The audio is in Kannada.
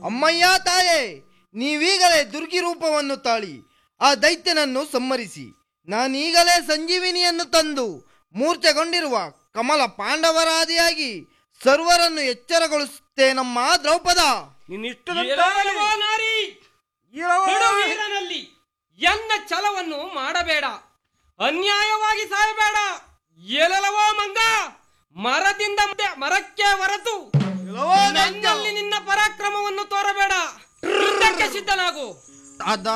ಅಮ್ಮಯ್ಯ ತಾಯೇ ನೀವೀಗಲೇ ದುರ್ಗಿ ರೂಪವನ್ನು ತಾಳಿ ಆ ದೈತ್ಯನನ್ನು ಸಂಹರಿಸಿ ನಾನೀಗಲೇ ಸಂಜೀವಿನಿಯನ್ನು ತಂದು ಮೂರ್ಛೆಗೊಂಡಿರುವ ಕಮಲ ಪಾಂಡವರಾದಿಯಾಗಿ ಸರ್ವರನ್ನು ಎಚ್ಚರಗೊಳಿಸುತ್ತೇನಮ್ಮ ದ್ರೌಪದ ಇರವಲ್ವೋ ನಾರಿ ವೀರನಲ್ಲಿ ಎನ್ನ ಛಲವನ್ನು ಮಾಡಬೇಡ ಅನ್ಯಾಯವಾಗಿ ಸಾಯಬೇಡ ಎಲಲವೋ ಮಂಗ ಮರದಿಂದ ಮತ್ತೆ ಮರಕ್ಕೆ ಹೊರತು ನನ್ನಲ್ಲಿ ನಿನ್ನ ಪರಾಕ್ರಮವನ್ನು ತೋರಬೇಡ ಯುದ್ಧಕ್ಕೆ ಸಿದ್ಧನಾಗು ಅದ